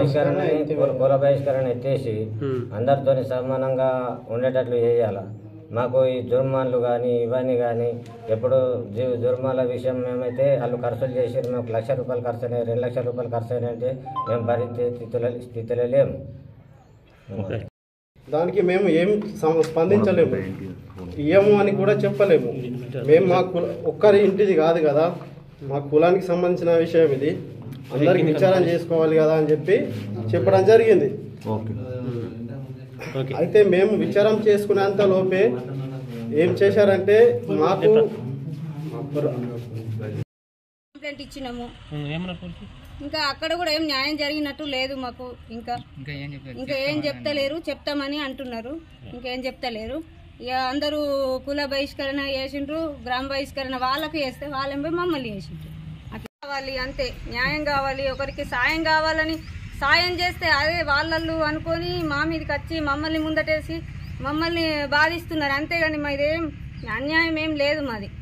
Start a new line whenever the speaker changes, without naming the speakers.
బహిష్కరణ కుల బహిష్కరణ ఎత్తేసి అందరితో సమానంగా ఉండేటట్లు చేయాలి మాకు ఈ జుర్మాన్లు కానీ ఇవన్నీ కానీ ఎప్పుడు జు- జుర్మాల విషయం మేమైతే వాళ్ళు ఖర్చులు చేసి మేము లక్ష రూపాయలు ఖర్చు అయినాయి రెండు లక్షల రూపాయలు ఖర్చు అయినాయి అంటే మేము భరించే స్థితిలో స్థితిలో లేము
దానికి మేము ఏం సం- స్పందించలేము ఇయ్యము అని కూడా చెప్పలేము మేము మా కుల ఒక్కరి ఇంటిది కాదు కదా మా కులానికి సంబంధించిన విషయం ఇది అందరికి విచారం చేసుకోవాలి కదా అని చెప్పి చెప్పడం జరిగింది అయితే మేము విచారం చేసుకునేంత లోపే ఏం చేశారంటే మాకు
కంప్లైంట్ ఇచ్చినాము ఇంకా అక్కడ కూడా ఏం న్యాయం జరిగినట్టు లేదు మాకు ఇంకా ఇంకా ఏం చెప్తలేరు చెప్తామని అంటున్నారు ఇంకేం చెప్తలేరు ఇక అందరూ కుల బహిష్కరణ చేసిండ్రు గ్రామ బహిష్కరణ వాళ్ళకి చేస్తే వాళ్ళేమో మమ్మల్ని చేసిండ్రు అట్లా కావాలి అంతే న్యాయం కావాలి ఒకరికి సాయం కావాలని సాయం చేస్తే అదే వాళ్ళళ్ళు అనుకొని మా మీదకి వచ్చి మమ్మల్ని ముందటేసి మమ్మల్ని బాధిస్తున్నారు అంతేగాని మాదేం అన్యాయం ఏం లేదు మాది